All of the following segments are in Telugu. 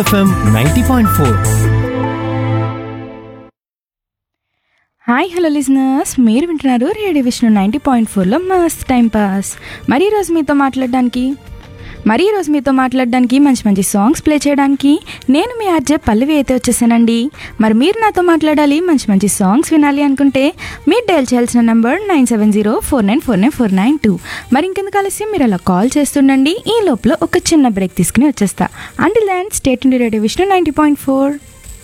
FM ninety point four hi hello listeners మీరు వింటున్నారు రేడియో విష్ణు నైంటీ పాయింట్ ఫోర్లో మస్త్ టైం పాస్ మరి ఈరోజు మీతో మాట్లాడడానికి మరి ఈరోజు మీతో మాట్లాడడానికి మంచి మంచి సాంగ్స్ ప్లే చేయడానికి నేను మీ ఆర్జే పల్లవి అయితే వచ్చేసానండి మరి మీరు నాతో మాట్లాడాలి మంచి మంచి సాంగ్స్ వినాలి అనుకుంటే మీరు డైల్ చేయాల్సిన number nine seven zero four nine four nine four nine two మరి ఇంకెందుకు కలిసి మీరు అలా కాల్ చేస్తుండండి ఈ లోపల ఒక చిన్న బ్రేక్ తీసుకుని వచ్చేస్తా అండ్ దాన్ స్టేట్ నుండి radio Vishnu ninety point four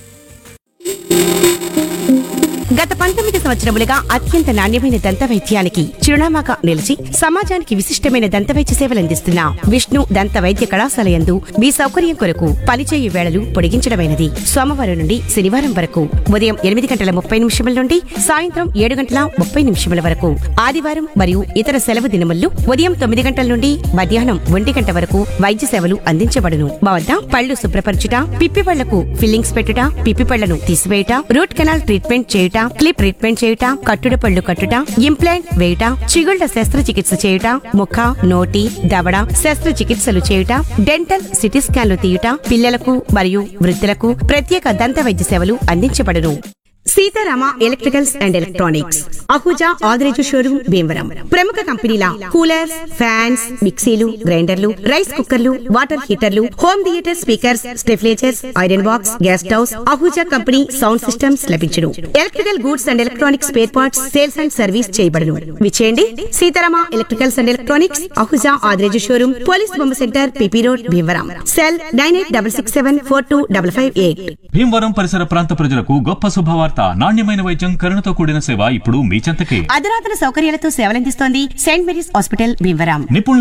గత పంతొమ్మిది సంవత్సరములుగా అత్యంత నాణ్యమైన దంత వైద్యానికి చిరునామాగా నిలిచి సమాజానికి విశిష్టమైన దంత వైద్య సేవలందిస్తున్న విష్ణు దంత వైద్య కళాశాల యందు మీ సౌకర్యం కొరకు పనిచేయు వేళలు పొడిగించడమైనది సోమవారం నుండి శనివారం వరకు ఉదయం ఎనిమిది గంటల ముప్పై నిమిషముల నుండి సాయంత్రం ఏడు గంటల ముప్పై నిమిషముల వరకు ఆదివారం మరియు ఇతర సెలవు దినముల్లో ఉదయం తొమ్మిది గంటల నుండి మధ్యాహ్నం ఒంటి గంట వరకు వైద్య సేవలు అందించబడును మా వద్ద పళ్ళు శుభ్రపరచుట పిప్పి పళ్లకు ఫిల్లింగ్స్ పెట్టుట పిప్పి పళ్లను తీసివేయుట రూట్ కెనాల్ ట్రీట్మెంట్ చేయుట క్లిప్ ట్రీట్మెంట్ చేయుట కట్టుడు పళ్ళు కట్టుట ఇంప్లాంట్ వేయుట చిగుళ్ల శస్త్రచికిత్స చేయుట ముఖ నోటి దవడ శస్త్రచికిత్సలు చేయుట డెంటల్ సిటీ స్కాన్లు తీయుట పిల్లలకు మరియు వృద్ధులకు ప్రత్యేక దంత వైద్య సేవలు అందించబడును Sitarama electricals and electronics Ahuja Adireju showroom Bhimavaram ప్రముఖ కంపెనీల కూలర్స్ ఫ్యాన్స్ మిక్సీలు గ్రైండర్లు రైస్ కుక్కర్లు వాటర్ హీటర్లు హోమ్ థియేటర్ స్పీకర్స్ స్టెఫ్లేచర్స్ iron box gas stoves Ahuja company sound systems లభించును electrical goods and electronics spare parts sales and service చేయబడును విచేయండి Sitarama electricals and electronics Ahuja Adireju showroom police బొమ్మ centre PP road Bhimavaram cell nine eight double six seven four two double five eight Bhimavaram పరిసర ప్రాంత ప్రజలకు గొప్ప శుభవార్త నాణ్యమైన వైద్యం కరుణతో కూడిన సేవ ఇప్పుడు మీ చెంతకే అధునాతన సౌకర్యాలతో సేవలందిస్తోంది సెయింట్ మేరీస్ హాస్పిటల్ భీమవరం నిపుణుల